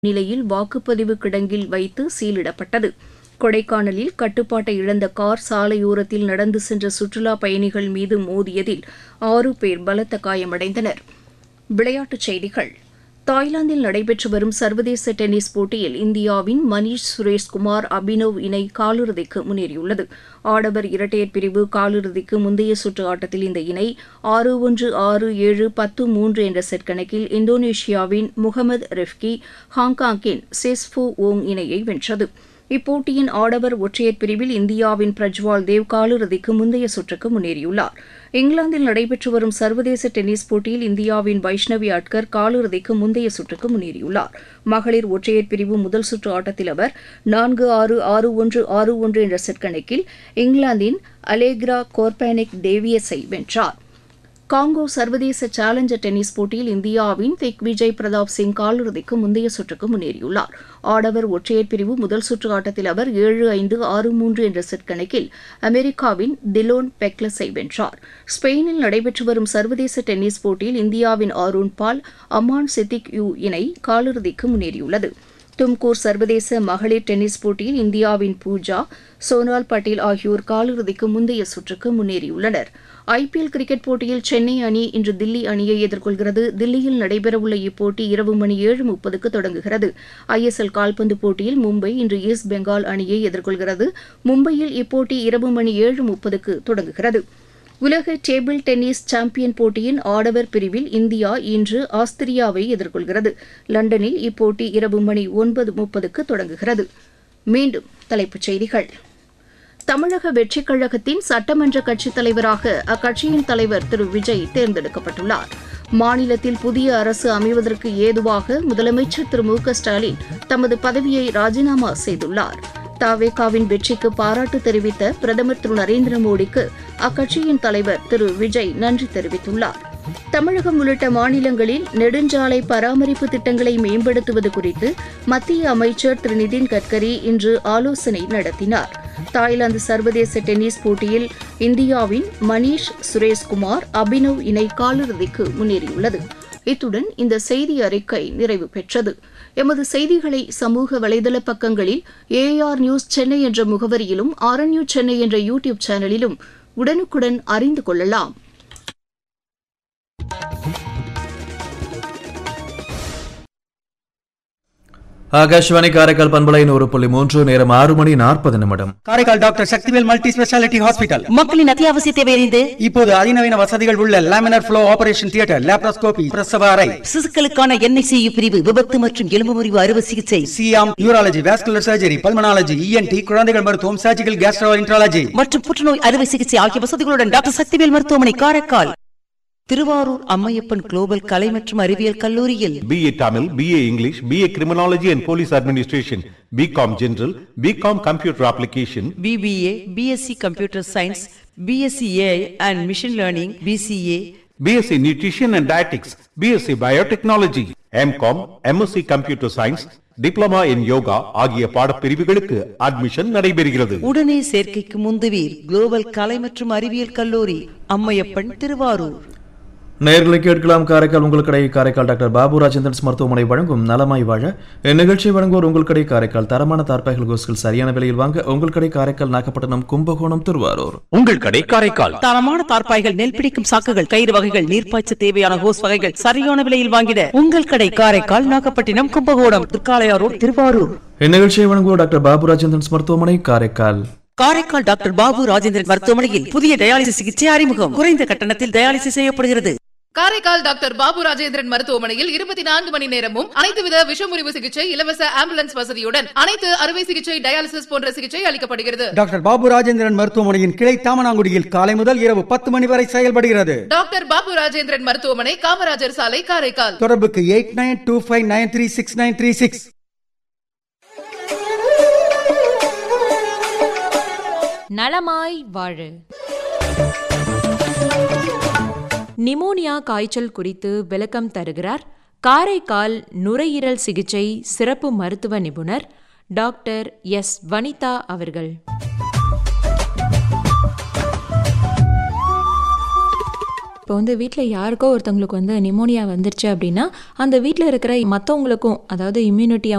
நிலையில் வாக்குப்பதிவு கிடங்கில் வைத்து சீலிடப்பட்டது கொடைக்கானலில் கட்டுப்பாட்டை இழந்த கார் சாலையோரத்தில் நடந்து சென்ற சுற்றுலாப் பயணிகள் மீது மோதியதில் ஆறு பேர் பலத்த காயமடைந்தனர் விளையாட்டுச் செய்திகள் தாய்லாந்தில் நடைபெற்று வரும் சர்வதேச டென்னிஸ் போட்டியில் இந்தியாவின் மணீஷ் சுரேஷ்குமார் அபினவ் இணை காலிறுதிக்கு முன்னேறியுள்ளது ஆடவர் இரட்டையர் பிரிவு காலிறுதிக்கு முந்தைய சுற்று ஆட்டத்தில் இந்த இணை ஆறு ஒன்று ஆறு ஏழு பத்து மூன்று என்ற செட் கணக்கில் இந்தோனேஷியாவின் முகமது ரெஃப்கி ஹாங்காங்கின் செஸ்ஃபு ஓங் இணையை வென்றது இப்போட்டியின் ஆடவர் ஒற்றையர் பிரிவில் இந்தியாவின் பிரஜ்வால் தேவ் காலிறுதிக்கு முந்தைய சுற்றுக்கு முன்னேறியுள்ளார் இங்கிலாந்தில் நடைபெற்று வரும் சர்வதேச டென்னிஸ் போட்டியில் இந்தியாவின் வைஷ்ணவி அட்கர் காலிறுதிக்கு முந்தைய சுற்றுக்கு முன்னேறியுள்ளார் மகளிர் ஒற்றையர் பிரிவு முதல் சுற்று ஆட்டத்தில் அவர் நான்கு ஆறு ஆறு ஒன்று ஆறு ஒன்று என்ற செட் கணக்கில் இங்கிலாந்தின் அலேக்ரா கோர்பானிக் டேவியஸை வென்றார் காங்கோ சர்வதேச சேலஞ்சர் டென்னிஸ் போட்டியில் இந்தியாவின் திக் விஜய் பிரதாப் சிங் காலிறுதிக்கு முந்தைய சுற்றுக்கு முன்னேறியுள்ளார் ஆடவர் ஒற்றையர் பிரிவு முதல் சுற்று ஆட்டத்தில் அவர் ஏழு ஐந்து ஆறு மூன்று என்ற செட் கணக்கில் அமெரிக்காவின் டிலோன் பெக்லஸை வென்றார் ஸ்பெயினில் நடைபெற்று வரும் சர்வதேச டென்னிஸ் போட்டியில் இந்தியாவின் ஆரூன் பால் அமான் சித்திக் யூ இணை காலிறுதிக்கு முன்னேறியுள்ளது தும்கூர் சர்வதேச மகளிர் டென்னிஸ் போட்டியில் இந்தியாவின் பூஜா சோனால் பட்டேல் ஆகியோர் காலிறுதிக்கு முந்தைய சுற்றுக்கு முன்னேறியுள்ளனர் ஐபிஎல் கிரிக்கெட் போட்டியில் சென்னை அணி இன்று தில்லி அணியை எதிர்கொள்கிறது தில்லியில் நடைபெறவுள்ள இப்போட்டி இரவு மணி ஏழு முப்பதுக்கு தொடங்குகிறது ஐஎஸ்எல் கால்பந்து போட்டியில் மும்பை இன்று ஈஸ்ட் பெங்கால் அணியை எதிர்கொள்கிறது மும்பையில் இப்போட்டி இரவு மணி ஏழு முப்பதுக்கு தொடங்குகிறது உலக டேபிள் டென்னிஸ் சாம்பியன் போட்டியின் ஆடவர் பிரிவில் இந்தியா இன்று ஆஸ்திரியாவை எதிர்கொள்கிறது லண்டனில் இப்போட்டி இரவு மணி ஒன்பது முப்பதுக்கு தொடங்குகிறது மீண்டும் தலைப்புச் செய்திகள் தமிழக வெற்றிக் கழகத்தின் சட்டமன்ற கட்சித் தலைவராக அக்கட்சியின் தலைவர் திரு விஜய் தேர்ந்தெடுக்கப்பட்டுள்ளார் மாநிலத்தில் புதிய அரசு அமைவதற்கு ஏதுவாக முதலமைச்சர் திரு மு க ஸ்டாலின் தமது பதவியை ராஜினாமா செய்துள்ளார் தாவேகாவின் வெற்றிக்கு பாராட்டு தெரிவித்த பிரதமர் திரு நரேந்திர மோடிக்கு அக்கட்சியின் தலைவர் திரு விஜய் நன்றி தெரிவித்துள்ளார் தமிழகம் உள்ளிட்ட மாநிலங்களில் நெடுஞ்சாலை பராமரிப்பு திட்டங்களை மேம்படுத்துவது குறித்து மத்திய அமைச்சர் திரு நிதின் கட்கரி இன்று ஆலோசனை நடத்தினார் தாய்லாந்து சர்வதேச டென்னிஸ் போட்டியில் இந்தியாவின் மணீஷ் சுரேஷ்குமார் அபினவ் இணை காலிறுதிக்கு முன்னேறியுள்ளது இத்துடன் இந்த செய்தி அறிக்கை நிறைவு பெற்றது எமது செய்திகளை சமூக வலைதள பக்கங்களில் ஏஆர் நியூஸ் சென்னை என்ற முகவரியிலும் ஆர்என்யூ சென்னை என்ற யூடியூப் சேனலிலும் உடனுக்குடன் அறிந்து கொள்ளலாம் ஆகாஷ்வாணி காரைக்கால் பண்பலை நூறு புள்ளி மூன்று நேரம் ஆறு மணி நாற்பது நிமிடம் Karaikal doctor Sakthivel multi speciality hospital மக்களின் அத்தியாவசிய தேவையறிந்து இப்போது அதிநவீன வசதிகள் உள்ள laminar flow operation theatre laparoscopy பிரசவ அறை சிசுக்களுக்கான என்ஐசியு பிரிவு விபத்து மற்றும் எலும்பு முறிவு அறுவை சிகிச்சை சியாம் urology vascular surgery pulmonology ENT குழந்தைகள் மருத்துவம் சர்ஜிக்கல் கேஸ்ட்ரோ இன்ட்ராலஜி மற்றும் புற்றுநோய் அறுவை சிகிச்சை ஆகிய வசதிகளுடன் டாக்டர் சக்திவேல் மருத்துவமனை காரைக்கால் திருவாரூர் அம்மையப்பன் குளோபல் கலை மற்றும் அறிவியல் கல்லூரியில் BA Tamil, BA English, BA Criminology and Police Administration, BCom General, BCom Computer Application, BBA BSc computer science BSc AI and machine learning BCA BSc Nutrition and Dietetics, BSc Biotechnology, MCom, MSc Computer Science, Diploma in Yoga ஆகிய பாடப்பிரிவுகளுக்கு admission நடைபெறுகிறது உடனே சேர்க்கைக்கு முந்துவீர் global கலை மற்றும் அறிவியல் கல்லூரி அம்மையப்பன் திருவாரூர் நேர்களை கேட்கலாம் காரைக்கால் உங்கள் கடை காரைக்கால் டாக்டர் பாபு ராஜேந்திரன்ஸ் மருத்துவமனை வழங்கும் நலமாய் வாழ இந்நிகழ்ச்சியை வழங்குவோர் உங்கள் கடை காரைக்கால் தரமான தார்பாய்கள் கோஸ்கள் சரியான விலையில் வாங்க உங்கள் கடை காரைக்கால் நாகப்பட்டினம் கும்பகோணம் திருவாரூர் உங்கள் கடை காரைக்கால் தரமான தார்ப்பாய்கள் நெல் பிடிக்கும் சாக்குகள் கயிறு வகைகள் நீர்ப்பாய்ச்ச தேவையான ஹோஸ் வகைகள் சரியான விலையில் வாங்கிட உங்கள் கடை காரைக்கால் நாகப்பட்டினம் கும்பகோணம் திருக்காளையாரோடு திருவாரூர் இந்நிகழ்ச்சியை வழங்குவோர் டாக்டர் பாபு ராஜேந்திரன்ஸ் மருத்துவமனை காரைக்கால் காரைக்கால் டாக்டர் பாபு ராஜேந்திரன் மருத்துவமனையில் புதிய டயாலிசிஸ் சிகிச்சை அறிமுகம் குறைந்த கட்டணத்தில் டயாலிசிஸ் செய்யப்படுகிறது காரைக்கால் டாக்டர் பாபு ராஜேந்திரன் மருத்துவமனையில் இருபத்தி நான்கு மணி நேரமும் அனைத்து வித விஷமுறிவு சிகிச்சை இலவச ஆம்புலன்ஸ் வசதியுடன் அனைத்து அறுவை சிகிச்சை டயாலிசிஸ் போன்ற சிகிச்சை அளிக்கப்படுகிறது டாக்டர் பாபு ராஜேந்திரன் மருத்துவமனையின் கிளை தாமனாங்குடியில் காலை முதல் இரவு பத்து மணி வரை செயல்படுகிறது டாக்டர் பாபு ராஜேந்திரன் மருத்துவமனை காமராஜர் சாலை காரைக்கால் தொடர்புக்கு eight nine two five nine three six nine three six நலமாய் வாழு நிமோனியா காய்ச்சல் குறித்து விளக்கம் தருகிறார் காரைக்கால் நுரையீரல் சிகிச்சை சிறப்பு மருத்துவ நிபுணர் டாக்டர் எஸ் வனிதா அவர்கள் இப்போ வந்து வீட்டில் யாருக்கோ ஒருத்தவங்களுக்கு வந்து நிமோனியா வந்துருச்சு அப்படின்னா அந்த வீட்டில் இருக்கிற மற்றவங்களுக்கும் அதாவது இம்யூனிட்டி